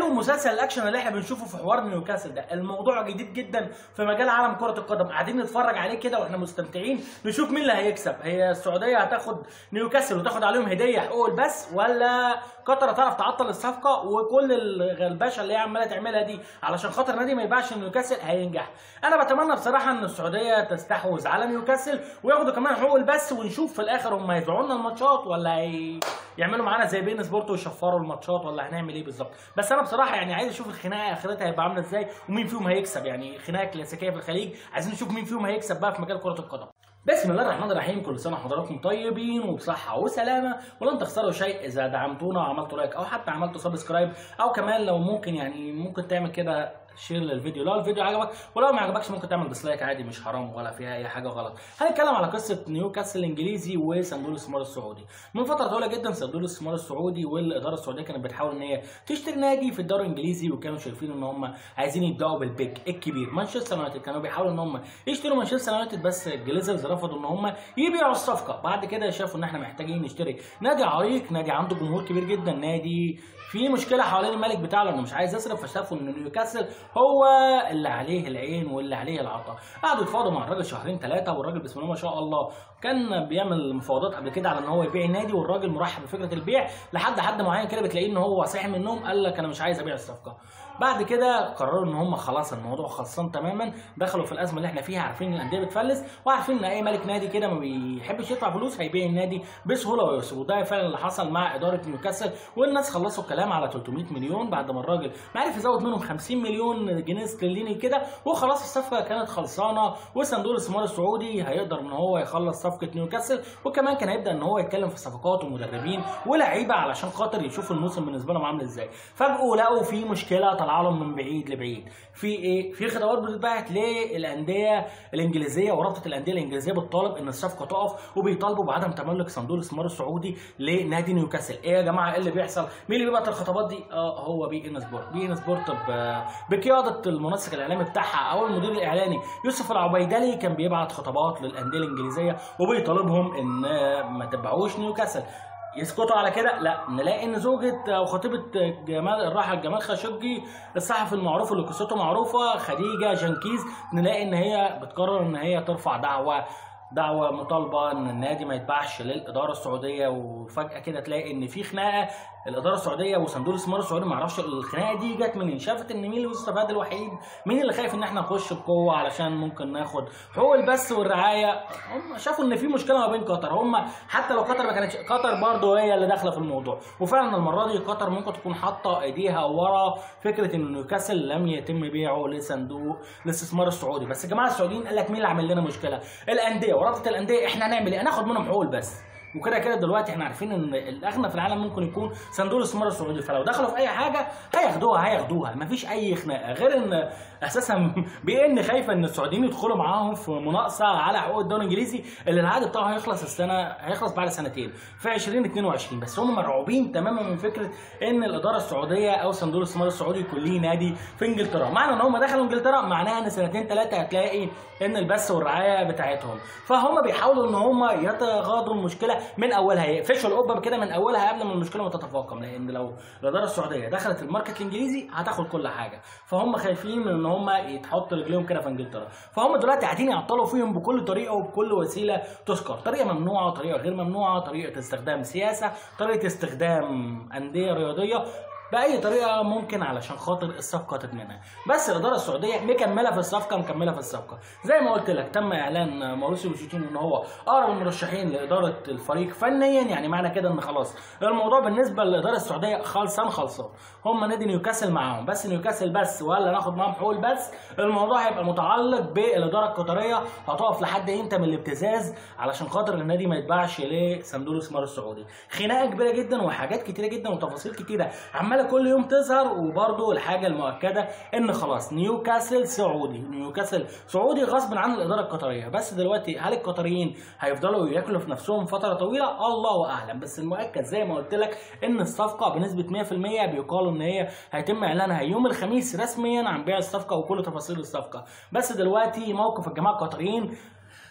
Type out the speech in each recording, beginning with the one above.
مسلسل الاكشن اللي احنا بنشوفه في حوار نيوكاسل ده الموضوع جديد جدا في مجال عالم كره القدم قاعدين نتفرج عليه كده واحنا مستمتعين نشوف مين اللي هيكسب هي السعوديه هتاخد نيوكاسل وتاخد عليهم هديه حقوق البث ولا قطر هتعرف تعطل الصفقه وكل الغلبشه اللي هي عماله تعملها دي علشان خاطر نادي ما يبيعش نيوكاسل هينجح انا بتمنى بصراحه ان السعوديه تستحوذ على نيوكاسل وياخدوا كمان حقوق البث ونشوف في الاخر هم هيبيعوا لنا الماتشات ولا هي... يعملوا معانا زي بين سبورت ويشفروا الماتشات ولا هنعمل ايه بالظبط بس انا بصراحه يعني عايز اشوف الخناقه اخرتها هيبقى عامله ازاي ومين فيهم هيكسب يعني خناقه كلاسيكيه في الخليج عايزين نشوف مين فيهم هيكسب بقى في مجال كره القدم بسم الله الرحمن الرحيم كل سنه وحضراتكم طيبين وبصحه وسلامه ولن تخسروا شيء اذا دعمتونا وعملتوا لايك او حتى عملتوا سبسكرايب او كمان لو ممكن يعني ممكن تعمل كده شير للفيديو لو الفيديو عجبك ولو ما عجبكش ممكن تعمل ديسلايك عادي مش حرام ولا فيها اي حاجه غلط هنتكلم على قصه نيوكاسل الانجليزي وصندوق الاستثمار السعودي من فتره طويله جدا صندوق الاستثمار السعودي والاداره السعوديه كانت بتحاول ان هي تشتري نادي في الدوري الانجليزي وكانوا شايفين ان هم عايزين يبداوا بالبيج الكبير مانشستر يونايتد كانوا بيحاولوا ان هم يشتروا مانشستر يونايتد بس الجليزرز رفضوا ان هم يبيعوا الصفقه بعد كده شافوا ان احنا محتاجين نشتري نادي عريق نادي عنده جمهور كبير جدا نادي في مشكله حوالين الملك بتاعه لانه مش عايز يصرف فشافوا ان نيوكاسل هو اللي عليه العين واللي عليه العطاء قعدوا يتفاوضوا مع الراجل شهرين ثلاثه والراجل بسم الله ما شاء الله كان بيعمل مفاوضات قبل كده على ان هو يبيع النادي والراجل مرحب بفكره البيع لحد حد معين كده بتلاقيه ان هو صاحي من النوم قال لك انا مش عايز ابيع الصفقه بعد كده قرروا ان هم خلاص الموضوع خلصان تماما دخلوا في الازمه اللي احنا فيها عارفين ان الانديه بتفلس وعارفين ان اي ملك نادي كده ما بيحبش يدفع فلوس هيبيع النادي بسهوله ويسر وده فعلا اللي حصل مع اداره نيوكاسل والناس خلصوا الكلام على 300 مليون بعد ما الراجل ما عرف يزود منهم 50 مليون جنيه استرليني كده وخلاص الصفقه كانت خلصانه وصندوق الاستثمار السعودي هيقدر ان هو يخلص صفقه نيوكاسل وكمان كان هيبدا ان هو يتكلم في صفقات ومدربين ولاعيبه علشان خاطر يشوفوا الموسم بالنسبه لهم عامل ازاي فجاه لقوا في مشكله طالعه لهم من بعيد لبعيد في ايه في خطوات بتتبعت للانديه الانجليزيه ورابطه الانديه الانجليزيه بتطالب ان الصفقه تقف وبيطالبوا بعدم تملك صندوق الاستثمار السعودي لنادي نيوكاسل ايه يا جماعه ايه اللي بيحصل مين اللي بيبعت الخطابات دي اه هو بي ان سبورت بي ان سبورت بقياده المنسق الاعلامي بتاعها او المدير الاعلاني يوسف العبيدلي كان بيبعت خطابات للانديه الانجليزيه وبيطالبهم ان ما تبيعوش نيوكاسل يسكتوا على كده لا نلاقي ان زوجة او خطيبة جمال الراحل جمال خاشقجي الصحفي المعروف اللي قصته معروفة خديجة جنكيز نلاقي ان هي بتقرر ان هي ترفع دعوة دعوه مطالبه ان النادي ما يتباعش للاداره السعوديه وفجاه كده تلاقي ان في خناقه الاداره السعوديه وصندوق الاستثمار السعودي ما اعرفش الخناقه دي جت منين شافت ان مين اللي مستفاد الوحيد مين اللي خايف ان احنا نخش بقوه علشان ممكن ناخد حقوق البث والرعايه هم شافوا ان في مشكله ما بين قطر هم حتى لو قطر ما كانتش قطر برضه هي اللي داخله في الموضوع وفعلا المره دي قطر ممكن تكون حاطه ايديها ورا فكره ان نيوكاسل لم يتم بيعه لصندوق الاستثمار السعودي بس الجماعه السعوديين قال لك مين اللي عامل لنا مشكله الانديه ورابطه الانديه احنا هنعمل ايه هناخد منهم حقوق البث وكده كده دلوقتي احنا عارفين ان الاغنى في العالم ممكن يكون صندوق الاستثمار السعودي فلو دخلوا في اي حاجه هياخدوها هياخدوها مفيش اي خناقه غير ان اساسا بي ان خايفه ان السعوديين يدخلوا معاهم في مناقصه على حقوق الدوري الانجليزي اللي العقد بتاعه هيخلص السنه هيخلص بعد سنتين في 2022 بس هم مرعوبين تماما من فكره ان الاداره السعوديه او صندوق الاستثمار السعودي يكون ليه نادي في انجلترا معنى ان هم دخلوا انجلترا معناها ان سنتين ثلاثه هتلاقي ان البث والرعايه بتاعتهم فهم بيحاولوا ان هم يتغاضوا المشكله من اولها يقفشوا القبه كده من اولها قبل ما المشكله ما تتفاقم لان لو الاداره السعوديه دخلت الماركت الانجليزي هتاخد كل حاجه فهم خايفين ان هم يتحطوا رجليهم كده في انجلترا فهم دلوقتي قاعدين يعطلوا فيهم بكل طريقه وبكل وسيله تذكر طريقه ممنوعه طريقه غير ممنوعه طريقه استخدام سياسه طريقه استخدام انديه رياضيه باي طريقه ممكن علشان خاطر الصفقه تتمنع بس الاداره السعوديه مكمله في الصفقه مكمله في الصفقه زي ما قلت لك تم اعلان ماوريسيو بوشيتينو ان هو اقرب المرشحين لاداره الفريق فنيا يعني معنى كده ان خلاص الموضوع بالنسبه للاداره السعوديه خلصان خلصان هم نادي نيوكاسل معاهم بس نيوكاسل بس ولا ناخد معاهم حقوق بس الموضوع هيبقى متعلق بالاداره القطريه هتقف لحد امتى من الابتزاز علشان خاطر النادي ما يتباعش لصندوق الاستثمار السعودي خناقه كبيره جدا وحاجات كتيره جدا وتفاصيل كتيره عماله كل يوم تظهر وبرده الحاجه المؤكده ان خلاص نيوكاسل سعودي نيوكاسل سعودي غصب عن الاداره القطريه بس دلوقتي هل القطريين هيفضلوا ياكلوا في نفسهم فتره طويله الله اعلم بس المؤكد زي ما قلت لك ان الصفقه بنسبه 100% بيقالوا ان هي هيتم اعلانها يوم الخميس رسميا عن بيع الصفقه وكل تفاصيل الصفقه بس دلوقتي موقف الجماعه القطريين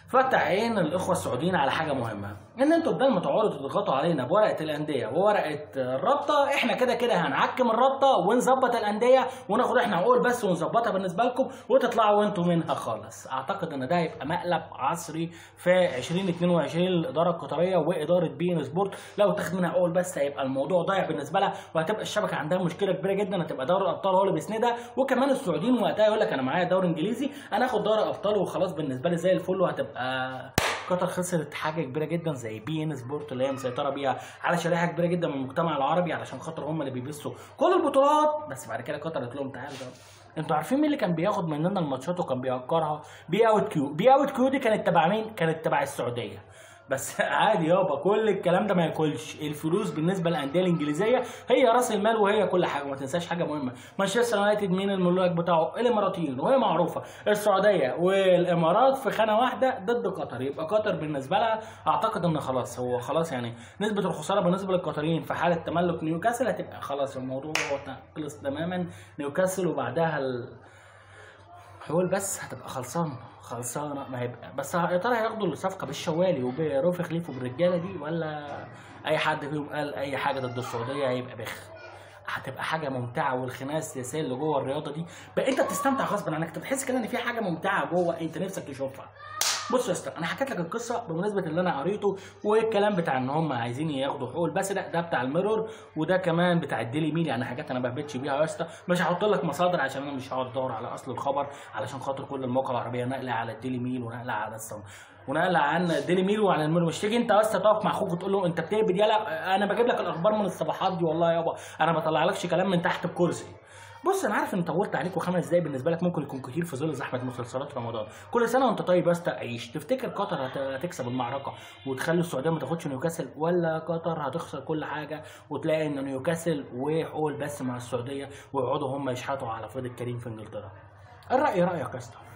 فتح عين الاخوه السعوديين على حاجه مهمه ان انتوا بدل ما تقعدوا تضغطوا علينا بورقه الانديه وورقه الرابطه احنا كده كده هنعكم الرابطه ونظبط الانديه وناخد احنا عقول بس ونظبطها بالنسبه لكم وتطلعوا وانتوا منها خالص اعتقد ان ده هيبقى مقلب عصري في 2022 الاداره القطريه واداره بي ان سبورت لو تاخد منها عقول بس هيبقى الموضوع ضايع بالنسبه لها وهتبقى الشبكه عندها مشكله كبيره جدا هتبقى دوري الابطال هو اللي بيسندها وكمان السعوديين وقتها يقول لك انا معايا دوري انجليزي انا اخد دوري ابطال وخلاص بالنسبه لي زي الفل وهتبقى قطر خسرت حاجه كبيره جدا زي بي ان سبورت اللي هي مسيطره بيها على شريحه كبيره جدا من المجتمع العربي علشان خاطر هم اللي بيبثوا كل البطولات بس بعد كده قطر قالت لهم تعالوا ده انتوا عارفين مين اللي كان بياخد مننا الماتشات وكان بيهكرها بي اوت كيو بي اوت كيو دي كانت تبع مين كانت تبع السعوديه بس عادي يابا كل الكلام ده ما ياكلش الفلوس بالنسبه للانديه الانجليزيه هي راس المال وهي كل حاجه ما تنساش حاجه مهمه مانشستر يونايتد مين الملاك بتاعه الاماراتيين وهي معروفه السعوديه والامارات في خانه واحده ضد قطر يبقى قطر بالنسبه لها اعتقد ان خلاص هو خلاص يعني نسبه الخساره بالنسبه للقطريين في حاله تملك نيوكاسل هتبقى خلاص الموضوع خلص تماما نيوكاسل وبعدها ال... حلول بس هتبقى خلصانه خلصانه ما هيبقى بس يا ترى هياخدوا الصفقه بالشوالي وبروفي خليفه بالرجاله دي ولا اي حد فيهم قال اي حاجه ضد السعوديه هيبقى بخ هتبقى حاجه ممتعه والخناقه السياسيه اللي جوه الرياضه دي بقى انت بتستمتع غصب عنك انت بتحس كده ان في حاجه ممتعه جوه انت نفسك تشوفها بص يا اسطى انا حكيت لك القصه بمناسبه اللي انا قريته والكلام بتاع ان هم عايزين ياخدوا حقوق بس ده ده بتاع الميرور وده كمان بتاع الديلي ميل يعني حاجات انا ما بهبتش بيها يا اسطى مش هحط لك مصادر عشان انا مش هقعد ادور على اصل الخبر علشان خاطر كل المواقع العربيه نقله على الديلي ميل ونقله على الصم ونقل عن الديلي ميل وعن الميرور مش تيجي انت بس تقف مع اخوك وتقول له انت بتهبد يلا انا بجيب لك الاخبار من الصباحات دي والله يابا انا ما بطلعلكش كلام من تحت الكرسي بص انا عارف ان طولت عليكم خمس دقايق بالنسبه لك ممكن يكون كتير في ظل زحمه مسلسلات رمضان كل سنه وانت طيب يا اسطى عيش تفتكر قطر هت- هتكسب المعركه وتخلي السعوديه ما تاخدش نيوكاسل ولا قطر هتخسر كل حاجه وتلاقي ان نيوكاسل وحقوق بس مع السعوديه ويقعدوا هم يشحتوا على فؤاد الكريم في انجلترا الراي رايك يا اسطى